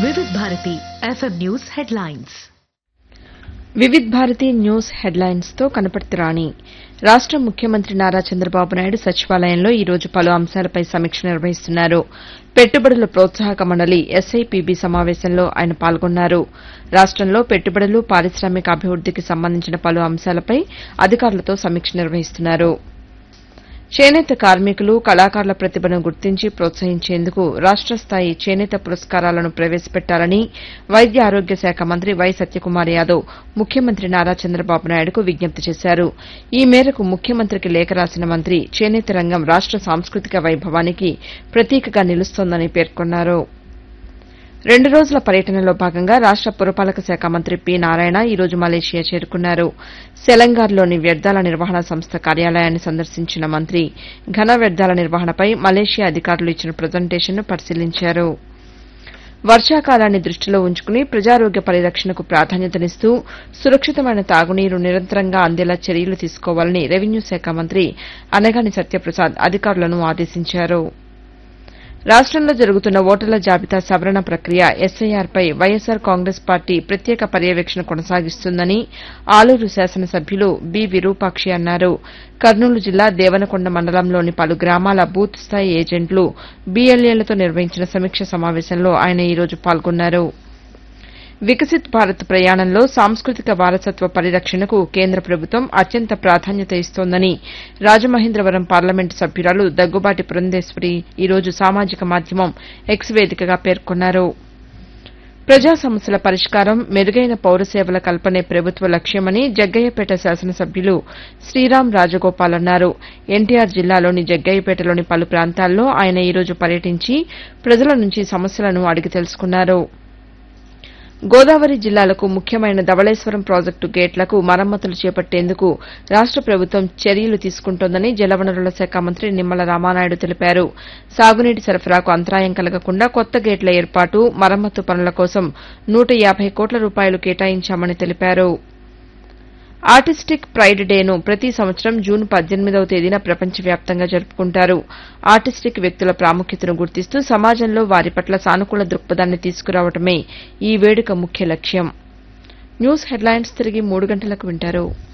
వివిధ Bharati FM news headlines Vividh Bharati news headlines తో కనపర్తి రాణి రాష్ట ముఖ్యమంత్రి నారా చంద్రబాబు నాయుడు సచివాలయంలో ఈ రోజు పలు అంశాలపై సమీక్ష నిర్వహిస్తున్నారు పెట్టుబడుల ప్రోత్సాహక మండలి ఎస్ఐపిబి సమావేశంలో ఆయన పాల్గొన్నారు రాష్టంలో పెట్టుబడులు పారిశామిక అభివృద్దికి సంబంధించిన పలు అంశాలపై అధికారులతో సమీక్ష నిర్వహిస్తున్నారు చేనేత కార్మికులు కళాకారుల ప్రతిభను గుర్తించి ప్రోత్సహించేందుకు రాష్ట స్థాయి చేనేత పురస్కారాలను ప్రవేశపెట్టాలని వైద్య ఆరోగ్య శాఖ మంత్రి వై సత్యకుమార్ యాదవ్ ముఖ్యమంత్రి నారా చంద్రబాబు నాయుడుకు విజ్ఞప్తి చేశారు ఈ మేరకు ముఖ్యమంత్రికి లేఖ రాసిన మంత్రి చేనేత రంగం రాష్ట సాంస్కృతిక వైభవానికి ప్రతీకగా నిలుస్తోందని పేర్కొన్నారు రెండు రోజుల పర్యటనలో భాగంగా రాష్ట పురపాలక శాఖ మంత్రి పి నారాయణ ఈ రోజు మలేషియా చేరుకున్నారు సెలంగార్లోని వ్యర్థాల నిర్వహణ సంస్థ కార్యాలయాన్ని సందర్శించిన మంత్రి ఘన వ్యర్థాల నిర్వహణపై మలేషియా అధికారులు ఇచ్చిన ప్రజెంటేషన్ను పరిశీలించారు వర్షాకాలాన్ని దృష్టిలో ఉంచుకుని ప్రజారోగ్య పరిరక్షణకు ప్రాధాన్యతనిస్తూ సురక్షితమైన తాగునీరు నిరంతరంగా అందేలా చర్యలు తీసుకోవాలని రెవెన్యూ శాఖ మంత్రి అనగాని సత్యప్రసాద్ అధికారులను ఆదేశించారు రాష్టంలో జరుగుతున్న ఓటర్ల జాబితా సవరణ ప్రక్రియ ఎస్ఐఆర్పై వైఎస్సార్ కాంగ్రెస్ పార్టీ ప్రత్యేక పర్యవేక్షణ కొనసాగిస్తుందని ఆలూరు శాసనసభ్యులు బి విరూపాక్షి అన్నారు కర్నూలు జిల్లా దేవనకొండ మండలంలోని పలు గ్రామాల బూత్ స్థాయి ఏజెంట్లు బీఎల్ఏలతో నిర్వహించిన సమీక్ష సమావేశంలో ఆయన ఈ రోజు పాల్గొన్నారు వికసిత్ భారత్ ప్రయాణంలో సాంస్కృతిక వారసత్వ పరిరక్షణకు కేంద్ర ప్రభుత్వం అత్యంత ప్రాధాన్యత ఇస్తోందని రాజమహేంద్రవరం పార్లమెంటు సభ్యురాలు దగ్గుబాటి పురంధేశ్వరి ఈ రోజు సామాజిక మాధ్యమం ఎక్స్ వేదికగా పేర్కొన్నారు ప్రజా సమస్యల పరిష్కారం మెరుగైన పౌర సేవల కల్పనే ప్రభుత్వ లక్ష్యమని జగ్గయ్యపేట శాసనసభ్యులు శ్రీరాం రాజగోపాల్ అన్నారు ఎన్టీఆర్ జిల్లాలోని జగ్గయ్యపేటలోని పలు ప్రాంతాల్లో ఆయన ఈ రోజు పర్యటించి ప్రజల నుంచి సమస్యలను అడిగి తెలుసుకున్నారు గోదావరి జిల్లాలకు ముఖ్యమైన ధవళేశ్వరం ప్రాజెక్టు గేట్లకు మరమ్మతులు చేపట్టేందుకు రాష్ట ప్రభుత్వం చర్యలు తీసుకుంటోందని జలవనరుల శాఖ మంత్రి నిమ్మల రామానాయుడు తెలిపారు సాగునీటి సరఫరాకు అంతరాయం కలగకుండా కొత్త గేట్ల ఏర్పాటు మరమ్మతు పనుల కోసం నూట యాబై కోట్ల రూపాయలు కేటాయించామని తెలిపారు ఆర్టిస్టిక్ ప్రైడ్ డేను ప్రతి సంవత్సరం జూన్ పద్దెనిమిదవ తేదీన ప్రపంచవ్యాప్తంగా జరుపుకుంటారు ఆర్టిస్టిక్ వ్యక్తుల ప్రాముఖ్యతను గుర్తిస్తూ సమాజంలో వారి పట్ల సానుకూల దృక్పథాన్ని తీసుకురావడమే ఈ వేడుక ముఖ్య లక్ష్యం న్యూస్ హెడ్లైన్స్ తిరిగి మూడు గంటలకు వింటారు